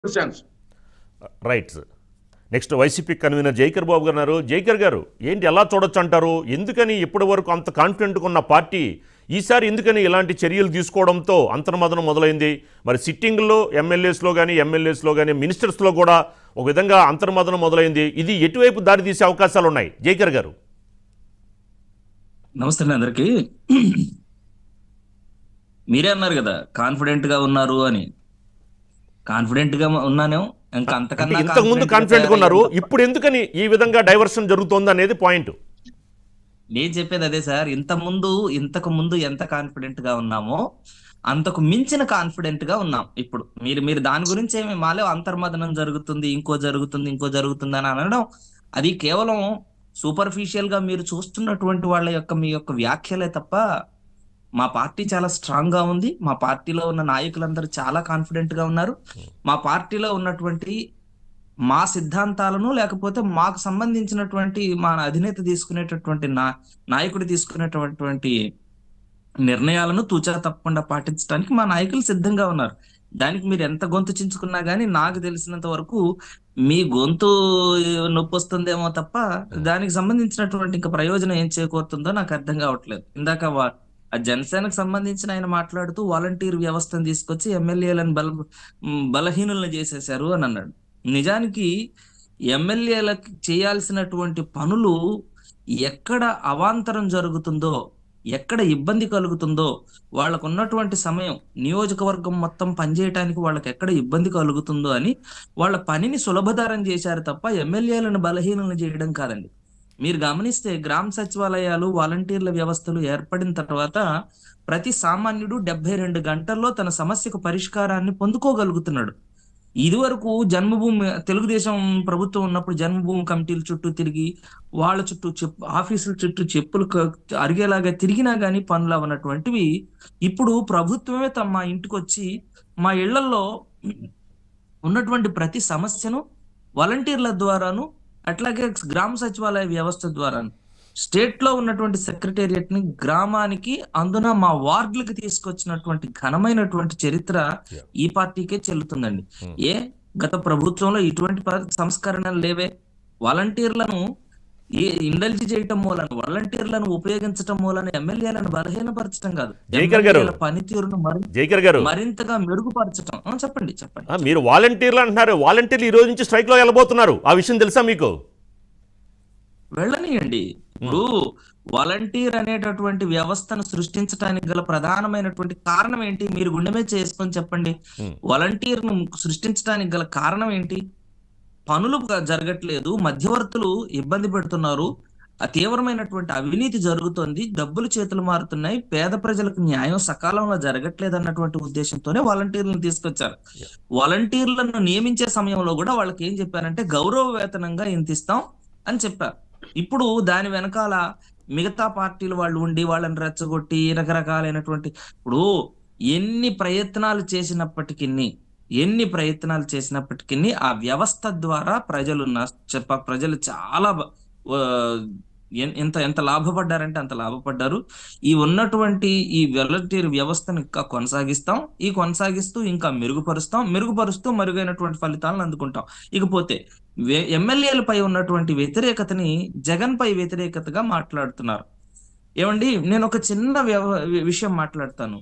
Sense right next YCP convener Jaikar Babu garu ఉన్నారు జైకర్ గారు ఏంటి ఎలా చూడొచ్చు అంటారు ఎందుకని ఇప్పటి వరకు అంత కాన్ఫిడెంట్గా ఉన్న పార్టీ ఈసారి ఎందుకని ఇలాంటి చర్యలు తీసుకోవడంతో అంతర్మదనం మొదలైంది మరి సిట్టింగ్లో ఎమ్మెల్యేస్లో కానీ ఎమ్మెల్యేస్లో కానీ మినిస్టర్స్లో కూడా ఒక విధంగా అంతర్మదనం మొదలైంది ఇది ఎటువైపు దారి తీసే అవకాశాలు ఉన్నాయి జైకర్ గారు నమస్తే అండి అందరికి మీరే అన్నారు కదా కాన్ఫిడెంట్ గా ఉన్నారు అని కాన్ఫిడెంట్ గా ఉన్నాను ఇంకా అంటే అంతకన్నా ఇంతకు ముందు confident గా కాన్ఫిడెంట్గా ఉన్నారు తయారయ్యాను. ఇప్పుడు ఎందుకని ఈ విధంగా డైవర్షన్ జరుగుతోంది అనేది పాయింట్ నేను చెప్పేది అదే సార్ ఇంత ముందు ఇంతకు ముందు ఎంత కాన్ఫిడెంట్ గా ఉన్నామో అంతకు మించిన కాన్ఫిడెంట్ గా ఉన్నాం ఇప్పుడు మీరు మీరు దాని గురించి ఏమి మాలో అంతర్మదనం జరుగుతుంది ఇంకో జరుగుతుంది ఇంకో జరుగుతుంది అని అనడం అది కేవలం సూపర్ఫిషియల్ గా మీరు చూస్తున్నటువంటి వాళ్ళ యొక్క మీ యొక్క వ్యాఖ్యలే తప్ప మా పార్టీ చాలా స్ట్రాంగ్ గా ఉంది మా పార్టీలో ఉన్న నాయకులందరూ చాలా కాన్ఫిడెంట్ గా ఉన్నారు మా పార్టీలో ఉన్నటువంటి మా సిద్ధాంతాలను లేకపోతే మాకు సంబంధించినటువంటి మా అధినేత తీసుకునేటటువంటి నా నాయకుడు తీసుకునేటటువంటి నిర్ణయాలను తూచా తప్పకుండా పాటించడానికి మా నాయకులు సిద్ధంగా ఉన్నారు దానికి మీరు ఎంత గొంతు చించుకున్నా గానీ నాకు తెలిసినంత వరకు మీ గొంతు నొప్పి వస్తుందేమో తప్ప దానికి సంబంధించినటువంటి ఇంకా ప్రయోజనం ఏం చేకూరుతుందో నాకు అర్థం కావట్లేదు ఇందాక వా- ఆ జనసేనకు సంబంధించిన ఆయన మాట్లాడుతూ వాలంటీర్ వ్యవస్థను తీసుకొచ్చి ఎమ్మెల్యేలను బల ఉమ్, బలహీనులను చేసేశారు అని అన్నాడు నిజానికి ఎమ్మెల్యేలకు చేయాల్సినటువంటి పనులు ఎక్కడ అవాంతరం జరుగుతుందో ఎక్కడ ఇబ్బంది కలుగుతుందో వాళ్ళకు ఉన్నటువంటి సమయం నియోజకవర్గం మొత్తం పనిచేయటానికి వాళ్ళకి ఎక్కడ ఇబ్బంది కలుగుతుందో అని వాళ్ళ పనిని సులభతరం చేశారు తప్ప ఎమ్మెల్యేలను బలహీనలను చేయడం కాదండి మీరు గమనిస్తే గ్రామ సచివాలయాలు వాలంటీర్ల వ్యవస్థలు ఏర్పడిన తర్వాత ప్రతి సామాన్యుడు డెబ్బై రెండు గంటల్లో తన సమస్యకు పరిష్కారాన్ని పొందుకోగలుగుతున్నాడు ఇదివరకు జన్మభూమి తెలుగుదేశం ప్రభుత్వం ఉన్నప్పుడు జన్మభూమి కమిటీల చుట్టూ తిరిగి వాళ్ళ చుట్టూ చెప్పు ఆఫీసుల చుట్టూ చెప్పులు క- అరిగేలాగా తిరిగినా గానీ పనులు అవనటువంటివి ఇప్పుడు ప్రభుత్వమే తమ మా ఇంటికి వచ్చి మా ఇళ్లలో ఉన్నటువంటి ప్రతి సమస్యను వాలంటీర్ల ద్వారాను అట్లాగే గ్రామ సచివాలయ వ్యవస్థ ద్వారాను స్టేట్ లో ఉన్నటువంటి సెక్రటేరియట్ ని గ్రామానికి అందున మా వార్డులకు తీసుకొచ్చినటువంటి ఘనమైనటువంటి చరిత్ర Yeah. ఈ పార్టీకే చెల్లుతుందండి Hmm. ఏ గత ప్రభుత్వంలో ఇటువంటి ప- సంస్కరణలు లేవే వాలంటీర్లను ఏ ఇండల్జి చేయటం మూలన వాలంటీర్లను ఉపయోగించటం మూలన ఎమ్మెల్యేలను బలహీనపరచడం కాదు జైకర్ గారు. ఎమ్మెల్యేల పనితీరును మరి- జైకర్ గారు మరింతగా మెరుగుపరచటం ఆ, చెప్పండి చెప్పండి ఆ, మీరు వాలంటీర్లు అంటున్నారు వాలంటీర్లు ఈ రోజు నుంచి స్ట్రైక్లో వెళ్ళబోతున్నారు ఆ విషయం తెలుసా మీకు వెళ్ళనియండి ఇప్పుడు వాలంటీర్ అనేటటువంటి వ్యవస్థను సృష్టించడానికి గల ప్రధానమైనటువంటి కారణం ఏంటి మీరు గుండె మీద చేసుకొని చెప్పండి Hmm. వాలంటీర్ ను సృష్టించడానికి గల కారణం ఏంటి పనులు గ- జరగట్లేదు మధ్యవర్తులు ఇబ్బంది పెడుతున్నారు ఆ తీవ్రమైనటువంటి అవినీతి జరుగుతోంది డబ్బులు చేతులు మారుతున్నాయి పేద ప్రజలకు న్యాయం సకాలంలో జరగట్లేదు అన్నటువంటి ఉద్దేశంతోనే వాలంటీర్లను తీసుకొచ్చారు Yeah. వాలంటీర్లను నియమించే సమయంలో కూడా వాళ్ళకి ఏం చెప్పారంటే గౌరవ వేతనంగా ఇంత ఇస్తాం అని చెప్పారు ఇప్పుడు దాని వెనకాల మిగతా పార్టీలు వాళ్ళు ఉండి వాళ్ళని రెచ్చగొట్టి రకరకాలైనటువంటి ఇప్పుడు ఎన్ని ప్రయత్నాలు చేసినప్పటికీ ఎన్ని ప్రయత్నాలు చేసినప్పటికీ ఆ వ్యవస్థ ద్వారా ప్రజలు నష్ట చెప్ప- ప్రజలు చాలా బ- ఆ, ఎన్- ఎంత ఎంత లాభపడ్డారంటే అంత లాభపడ్డారు ఈ ఉన్నటువంటి ఈ వాలంటీర్ వ్యవస్థను ఇంకా కొనసాగిస్తాం ఈ కొనసాగిస్తూ ఇంకా మెరుగుపరుస్తాం మెరుగుపరుస్తూ మెరుగైనటువంటి ఫలితాలను అందుకుంటాం ఇకపోతే వే- ఎమ్మెల్యేలపై ఉన్నటువంటి వ్యతిరేకతని జగన్ పై వ్యతిరేకతగా మాట్లాడుతున్నారు ఏమండి నేను ఒక చిన్న వ్యవ- విషయం మాట్లాడతాను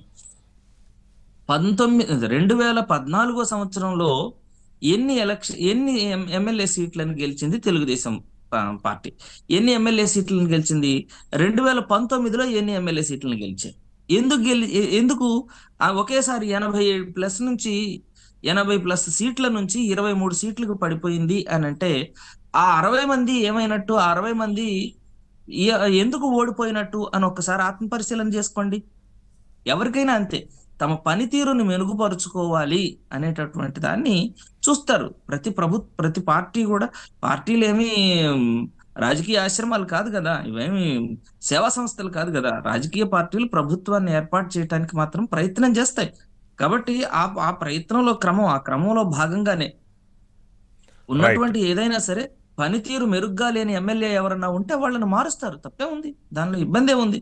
పంతొమ్మిది రెండు వేల పద్నాలుగో సంవత్సరంలో ఎన్ని ఎలక్షన్ ఎన్ని ఎం- ఎమ్మెల్యే సీట్లను గెలిచింది తెలుగుదేశం పా- పార్టీ ఎన్ని ఎమ్మెల్యే సీట్లను గెలిచింది రెండు వేల పంతొమ్మిదిలో ఎన్ని ఎమ్మెల్యే సీట్లను గెలిచాయి ఎందుకు గెలి ఎ- ఎందుకు ఆ ఒకేసారి ఎనభై ప్లస్ నుంచి ఎనభై ప్లస్ సీట్ల నుంచి ఇరవై మూడు సీట్లకు పడిపోయింది అని అంటే ఆ అరవై మంది ఏమైనట్టు ఆ అరవై మంది ఎ- ఎందుకు ఓడిపోయినట్టు అని ఒక్కసారి ఆత్మపరిశీలన చేసుకోండి ఎవరికైనా అంతే తమ పనితీరుని మెరుగుపరుచుకోవాలి అనేటటువంటి దాన్ని చూస్తారు ప్రతి ప్రభు ప్రతి పార్టీ కూడా పార్టీలు ఏమి ఉమ్, రాజకీయ ఆశ్రమాలు కాదు కదా ఇవేమి సేవా సంస్థలు కాదు కదా రాజకీయ పార్టీలు ప్రభుత్వాన్ని ఏర్పాటు చేయడానికి మాత్రం ప్రయత్నం చేస్తాయి కాబట్టి ఆ ఆ ప్రయత్నంలో క్రమం ఆ క్రమంలో భాగంగానే ఉన్నటువంటి ఏదైనా సరే పనితీరు మెరుగ్గా లేని ఎమ్మెల్యే ఎవరన్నా ఉంటే వాళ్ళని మారుస్తారు తప్పే ఉంది దానిలో ఇబ్బందే ఉంది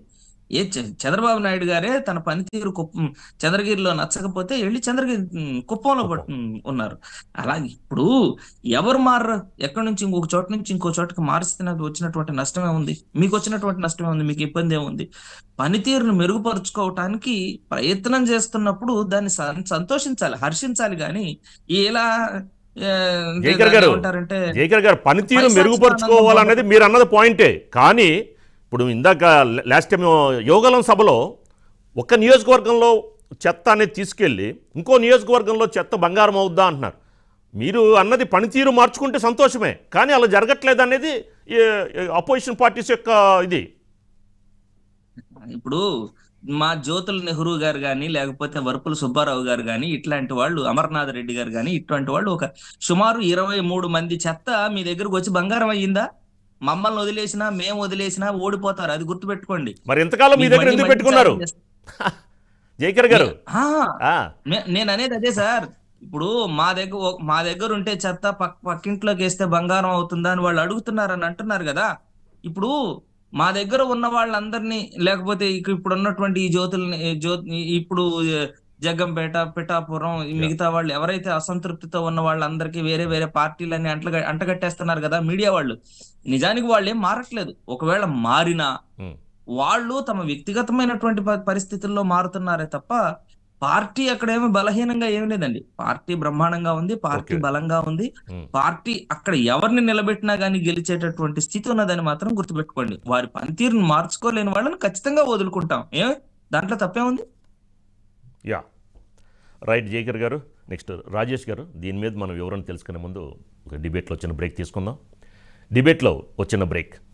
ఏ చ- చంద్రబాబు నాయుడు గారే తన పనితీరు కుప్పం చంద్రగిరిలో నచ్చకపోతే వెళ్ళి చంద్రగిరి ఉమ్, కుప్పంలో పట్- ఉమ్, ఉన్నారు అలాగే ఇప్పుడు ఎవరు మారరు ఎక్కడి నుంచి ఇంకొక చోట నుంచి ఇంకో చోటకి మారిస్తే వచ్చినటువంటి నష్టమే ఉంది మీకు వచ్చినటువంటి నష్టమే ఉంది మీకు ఇబ్బంది ఏముంది పనితీరును మెరుగుపరుచుకోవటానికి ప్రయత్నం చేస్తున్నప్పుడు దాన్ని సం- సంతోషించాలి హర్షించాలి కానీ ఇలా ఏ, జైకర్ దాన్ని గారు, ఏమంటారంటే జైకర్ గారు పనితీరు పైశాచిక మెరుగుపరుచుకోవాలనేది మీరు అన్నది పాయింటే కానీ ఇప్పుడు ఇందాక లాస్ట్ టైం యోగలం సభలో ఒక నియోజకవర్గంలో చెత్త అనేది తీసుకెళ్ళి ఇంకో నియోజకవర్గంలో చెత్త బంగారం అవుద్దా అంటున్నారు మీరు అన్నది పనితీరు మార్చుకుంటే సంతోషమే కానీ అలా జరగట్లేదు అనేది అపోజిషన్ పార్టీస్ యొక్క ఇది ఇప్పుడు మా జ్యోతుల నెహ్రూ గారు కానీ లేకపోతే వరపుల సుబ్బారావు గారు కానీ ఇట్లాంటి వాళ్ళు అమర్నాథ్ రెడ్డి గారు కానీ ఇట్లాంటి వాళ్ళు ఒక సుమారు ఇరవై మూడు మంది చెత్త మీ దగ్గరకు వచ్చి బంగారం అయ్యిందా మమ్మల్ని వదిలేసినా మేము వదిలేసినా ఓడిపోతారు అది గుర్తుపెట్టుకోండి మరి ఇంతకాలం మీ మీకు దగ్గర మళ్ళీ ఎందుకు మళ్ళీ పెట్టుకున్నారు ఛాలెంజ్ చేస్తా. జైకర్ గారు ఆ, ఆ, నే- నేను అనేది అదే సార్ ఇప్పుడు మా దగ్గర ఒక- మా దగ్గర ఉంటే చెత్త పక్క పక్కింట్లోకి వేస్తే బంగారం అవుతుందా అని వాళ్ళు అడుగుతున్నారు అని అంటున్నారు కదా ఇప్పుడు మా దగ్గర ఉన్న వాళ్ళందరినీ లేకపోతే ఇక ఇప్పుడు ఉన్నటువంటి ఈ జ్యోతుల్ని ఈ జ్యో ఈ- ఇప్పుడు ఏ, జగ్గంపేట పిఠాపురం ఈ మిగతా వాళ్ళు ఎవరైతే అసంతృప్తితో ఉన్న వాళ్ళందరికీ వేరే వేరే పార్టీలన్నీ అంటగ అంటగట్టేస్తున్నారు కదా మీడియా వాళ్ళు నిజానికి వాళ్ళు ఏం మారట్లేదు ఒకవేళ మారినా ఉమ్, వాళ్ళు తమ వ్యక్తిగతమైనటువంటి ప- పరిస్థితుల్లో మారుతున్నారే తప్ప పార్టీ అక్కడ ఏమి బలహీనంగా ఏమీ లేదండి పార్టీ బ్రహ్మాండంగా ఉంది పార్టీ Okay. బలంగా ఉంది ఉమ్. పార్టీ అక్కడ ఎవరిని నిలబెట్టినా గానీ గెలిచేటటువంటి స్థితి ఉన్నదని మాత్రం గుర్తుపెట్టుకోండి వారి పనితీరును మార్చుకోలేని వాళ్ళని ఖచ్చితంగా వదులుకుంటాం ఏ దాంట్లో తప్పే ఉంది యా రైట్ జైకర్ గారు నెక్స్ట్ రాజేష్ గారు దీని మీద మనం వివరణ తెలుసుకునే ముందు ఒక డిబేట్లో వచ్చిన బ్రేక్ తీసుకుందాం డిబేట్లో వచ్చిన బ్రేక్